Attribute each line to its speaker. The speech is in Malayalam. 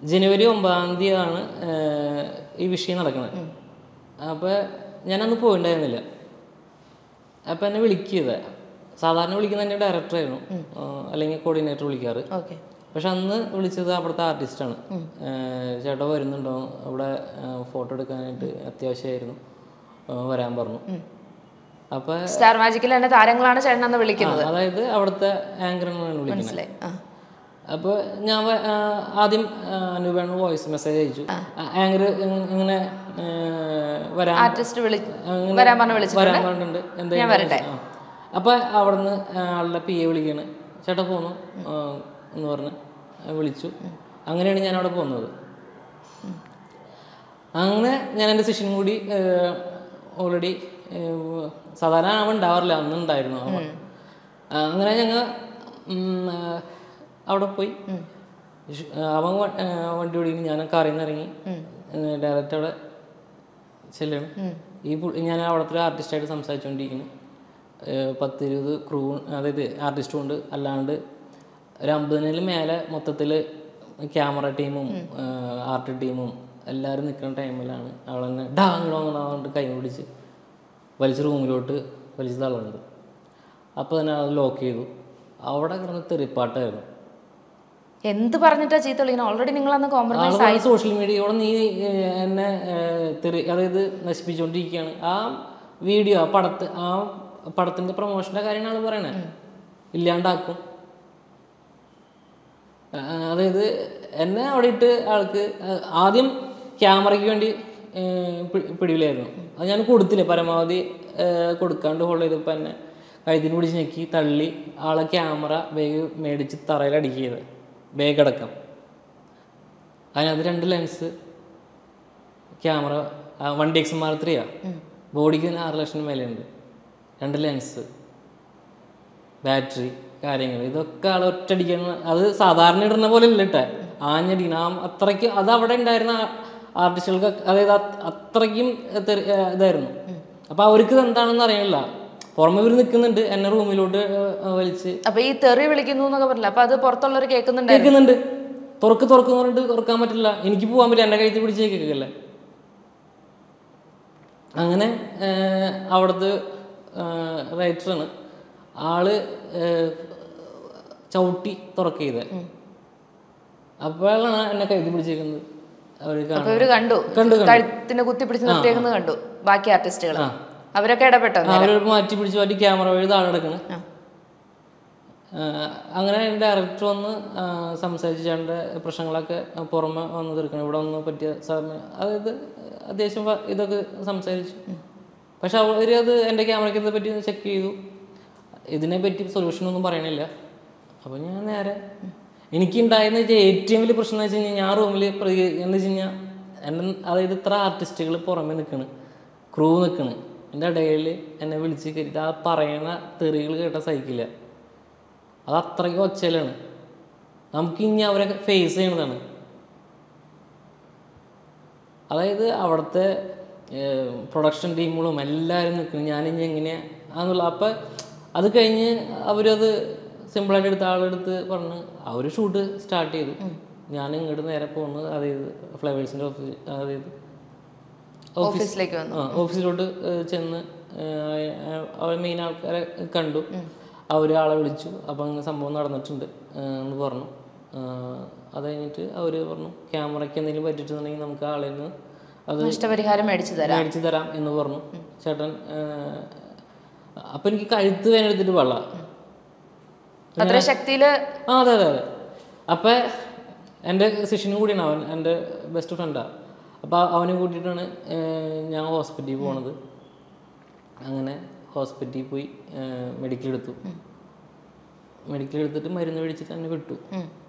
Speaker 1: ജനുവരി ഒമ്പതാം തീയതിയാണ് ഏഹ്, ഈ വിഷയം നടക്കുന്നത് അപ്പോൾ ഞാനന്ന് പോയിണ്ടായിരുന്നില്ല അപ്പം എന്നെ വിളിക്കുക സാധാരണ വിളിക്കുന്ന എൻ്റെ ഡയറക്ടറായിരുന്നു അല്ലെങ്കിൽ കോർഡിനേറ്റർ വിളിക്കാറ്
Speaker 2: ഓക്കെ
Speaker 1: പക്ഷെ അന്ന് വിളിച്ചത് അവിടുത്തെ ആർട്ടിസ്റ്റാണ് ചേട്ടാ വരുന്നുണ്ടോ അവിടെ ഫോട്ടോ എടുക്കാനായിട്ട് അത്യാവശ്യമായിരുന്നു ആ, വരാൻ പറഞ്ഞു അപ്പോൾ
Speaker 2: സ്റ്റാർ മാജിക്കിൽ തന്നെ താരങ്ങളാണ് ചേട്ടൻ അന്ന് വിളിക്കുന്നത്
Speaker 1: അതായത് അവിടുത്തെ ആങ്കറിനാണ് വിളിക്കുന്നത്
Speaker 2: മനസ്സിലായി ആ
Speaker 1: അപ്പോൾ ഞാൻ വ- ആ, ആദ്യം അനുപേണ് വോയിസ് മെസ്സേജ് അയച്ചു ആങ്കർ ഇങ്ങനെ ആ, വരാൻ
Speaker 2: ആർട്ടിസ്റ്റ് വിളി
Speaker 1: അങ്ങനെ
Speaker 2: വരാൻ പറഞ്ഞ് വിളിച്ചിട്ടുണ്ട്
Speaker 1: വരാൻ പറഞ്ഞിട്ടുണ്ട് എന്താ
Speaker 2: ഞാൻ വരട്ടെ
Speaker 1: ആ. അപ്പൊ അവിടുന്ന് ആളുടെ പി എ വിളിക്കാണ് ചേട്ടാ പോന്നു ആ, എന്ന് പറഞ്ഞ് വിളിച്ചു അങ്ങനെയാണ് ഞാൻ അവിടെ പോകുന്നത് അങ്ങനെ ഞാൻ എൻ്റെ ശിഷ്യനും കൂടി ഓൾറെഡി സാധാരണ അവൻ ഉണ്ടാവാറില്ല അന്ന് ഉണ്ടായിരുന്നു അവൻ ആ, അങ്ങനെ ഞങ്ങൾ അവിടെ പോയി ഷ്- അവൻ വ- ആ, വണ്ടി ഓടിക്കുന്നു ഞാൻ കാറിൽ നിന്ന് ഇറങ്ങി ഡയറക്റ്റ് അവിടെ ചെല്ലാണ് ഈ പു- ഞാൻ അവിടുത്തെ ആർട്ടിസ്റ്റായിട്ട് സംസാരിച്ചുകൊണ്ടിരിക്കുന്നു ഏഹ് പത്ത് ഇരുപത് ക്രൂ അതായത് ആർട്ടിസ്റ്റും ഉണ്ട് അല്ലാണ്ട് ഒരു അമ്പതിനിൽ മേലെ മൊത്തത്തിൽ ക്യാമറ ടീമും ആർട്ട് ടീമും എല്ലാവരും നിൽക്കുന്ന ടൈമിലാണ് അവളെന്നെ ഡാ ഇങ്ങോട്ട് പറഞ്ഞിട്ട് കൈ പിടിച്ച് വലിച്ച് റൂമിലോട്ട് വലിച്ച് തള്ളുന്നത് അപ്പോൾ തന്നെ അത് ലോക്ക് ചെയ്തു അവിടെ കിടന്ന് തെറിപ്പാട്ടായിരുന്നു
Speaker 2: എന്ത് പറഞ്ഞിട്ടാ ചീത്ത വിളിക്കുന്നത് ഓൾറെഡി നിങ്ങൾ അന്ന് കോംപ്രമൈസ്
Speaker 1: ആളുകൾ സോഷ്യൽ മീഡിയയോടെ നീ ഏഹ്, എന്നെ ഏഹ്, തെറി അതായത് നശിപ്പിച്ചുകൊണ്ടിരിക്കുകയാണ് ആ വീഡിയോ ആ പടത്ത് ആ പടത്തിന്റെ പ്രൊമോഷന്റെ കാര്യമാണ് പറയണേ ഇല്ലാണ്ടാക്കും ആ, അതായത് എന്നെ അവിടെ ഇട്ട് ആൾക്ക് ആ, ആദ്യം ക്യാമറയ്ക്ക് വേണ്ടി ഏഹ്, പി- പിടിവിലായിരുന്നു അത് ഞാൻ കൊടുത്തില്ല പരമാവധി ഏഹ്, കൊടുക്കാണ്ട് ഹോൾഡ് ചെയ്തപ്പോൾ എന്നെ കഴുത്തിന് പിടിച്ച് ഞെക്കി തള്ളി ആളെ ക്യാമറ ബാഗ് മേടിച്ച് തറയിൽ അടിക്കുക ബാഗ് അടക്കം അതിനകത്ത് രണ്ട് lens camera one D X mark ത്രീയാ ബോഡിക്ക് തന്നെ ആറ് ലക്ഷം മേലെയുണ്ട് രണ്ട് ലെൻസ് ബാറ്ററി കാര്യങ്ങൾ ഇതൊക്കെ ആൾ ഒറ്റടിക്കുന്ന അത് സാധാരണ ഇടുന്ന പോലെ ഇല്ല ഇട്ടെ ആഞ്ഞടിക്കണം ആ അത്രയ്ക്ക് അത് അവിടെ ഉണ്ടായിരുന്ന ആർട്ടിസ്റ്റുകൾക്ക് അതായത് അത് അത്രയ്ക്കും തെറി- ഏർ ഇതായിരുന്നു അപ്പോൾ അവർക്ക് ഇത് എന്താണെന്ന് അറിയണില്ല പുറമെ ഇവർ നിൽക്കുന്നുണ്ട് എന്നെ റൂമിലോട്ട് ഏർ വലിച്ച്
Speaker 2: അപ്പൊ ഈ തെറി വിളിക്കുന്നു എന്നൊക്കെ പറഞ്ഞില്ല അപ്പൊ അത് പുറത്തുള്ളവർ കേൾക്കുന്നുണ്ടായിരുന്നു
Speaker 1: കേൾക്കുന്നുണ്ട് തുറക്ക് തുറക്കുന്നു പറഞ്ഞിട്ട് തുറക്കാൻ പറ്റില്ല എനിക്ക് പോകാൻ പറ്റില്ല എൻ്റെ കഴുത്തിൽ പിടിച്ച് കേൾക്കല്ലേ അങ്ങനെ ഏർ, അവിടുത്തെ റൈറ്ററാണ് ആള് ഏർ, ചവിട്ടി തുറക്ക ചെയ്തത് അപ്പോഴാണ് എന്നെ കഴുത്തിൽ പിടിച്ചേക്കുന്നത് അവർ
Speaker 2: അപ്പൊ ഇവര് കണ്ടു
Speaker 1: കണ്ടു, കണ്ടു.
Speaker 2: കഴുത്തിന് കുത്തി പിടിച്ച് നിർത്തിയേക്കുന്നത് കണ്ടു ബാക്കി ആർട്ടിസ്റ്റുകൾ അവരൊക്കെ ഇടപെട്ടോ
Speaker 1: അവർ മാറ്റി പിടിച്ച് മാറ്റി ക്യാമറ വഴി താഴെ കിടക്കണം
Speaker 2: ആ.
Speaker 1: ആഹ് അങ്ങനെ ഡയറക്ടർ വന്ന് ആഹ് സംസാരിച്ച് ചേട്ടൻ്റെ പ്രശ്നങ്ങളൊക്കെ പുറമെ വന്ന് തീർക്കണം ഇവിടെ വന്ന് പറ്റിയ സമയം അതായത് അത്യാവശ്യം വ- ഇതൊക്കെ സംസാരിച്ചു പക്ഷെ അവർ അത് എൻ്റെ ക്യാമറയ്ക്ക് ഇതെ പറ്റി ചെക്ക് ചെയ്തു ഇതിനെ പറ്റി സൊല്യൂഷൻ ഒന്നും പറയണില്ല അപ്പോൾ ഞാൻ നേരെ എനിക്ക് ഉണ്ടായിരുന്ന വെച്ചാൽ ഏറ്റവും വലിയ പ്രശ്നം എന്ന് വെച്ച് കഴിഞ്ഞാൽ ഞാൻ റൂമിൽ എന്ന് വെച്ച് കഴിഞ്ഞാൽ എൻ്റെ അതായത് ഇത്ര ആർട്ടിസ്റ്റുകൾ പുറമെ നിൽക്കണ് ക്രൂ നിൽക്കണ് എൻ്റെ ഇടയിൽ എന്നെ വിളിച്ച് കയറ്റിട്ട് ആ പറയുന്ന തെറികൾ കേട്ട സഹിക്കില്ല അത് അത്രയ്ക്ക് ഒച്ചയിലാണ് നമുക്ക് ഇനി അവരെ ഫേസ് ചെയ്യണതാണ് അതായത് അവിടുത്തെ പ്രൊഡക്ഷൻ ടീമുകളും എല്ലാവരും നിൽക്കുന്നു ഞാനിനി എങ്ങനെയാന്നുള്ള അപ്പം അത് കഴിഞ്ഞ് അവരത് സിമ്പിളായിട്ട് എടുത്ത ആളെടുത്ത് പറഞ്ഞ് അവർ ഷൂട്ട് സ്റ്റാർട്ട് ചെയ്തു ഞാൻ ഇങ്ങോട്ട് നേരെ പോകുന്നത് അതായത് ഫ്ലവേഴ്സിൻ്റെ ഓഫീസ് അതായത്
Speaker 2: ഓഫീസിലേക്ക് വന്നു
Speaker 1: ആ ഓഫീസിലോട്ട് ഏഹ് ചെന്ന് ഏഹ് അവർ മെയിൻ ആൾക്കാരെ കണ്ടു അവർ ആളെ വിളിച്ചു അപ്പം അങ്ങനെ സംഭവം നടന്നിട്ടുണ്ട് ഏഹ് എന്ന് പറഞ്ഞു ഏഹ് അത് കഴിഞ്ഞിട്ട് അവർ പറഞ്ഞു ക്യാമറയ്ക്ക് എന്തെങ്കിലും പറ്റിയിട്ടുണ്ടെങ്കിൽ നമുക്ക് ആളിൽ നിന്ന് അത്
Speaker 2: നഷ്ടപരിഹാരം മേടിച്ചു തരാം
Speaker 1: മേടിച്ചു തരാം എന്ന് പറഞ്ഞു ചേട്ടൻ ഏഹ് അപ്പം എനിക്ക് കഴുത്ത് വേനെടുത്തിട്ട് വെള്ള
Speaker 2: അത്ര ശക്തിയില്
Speaker 1: ആ അതെ അതെ അതെ അപ്പം എൻ്റെ ശിഷ്യനും കൂടിയാണ് അവൻ എൻ്റെ ബെസ്റ്റ് ഫ്രണ്ടാണ് അപ്പോൾ അവനെ കൂട്ടിയിട്ടാണ് ഏഹ് ഞാൻ ഹോസ്പിറ്റലിൽ പോണത് അങ്ങനെ ഹോസ്പിറ്റലിൽ പോയി മെഡിക്കൽ എടുത്തു മെഡിക്കൽ എടുത്തിട്ട് മരുന്ന് മേടിച്ചിട്ട് എന്നെ വിട്ടു
Speaker 2: ഉം.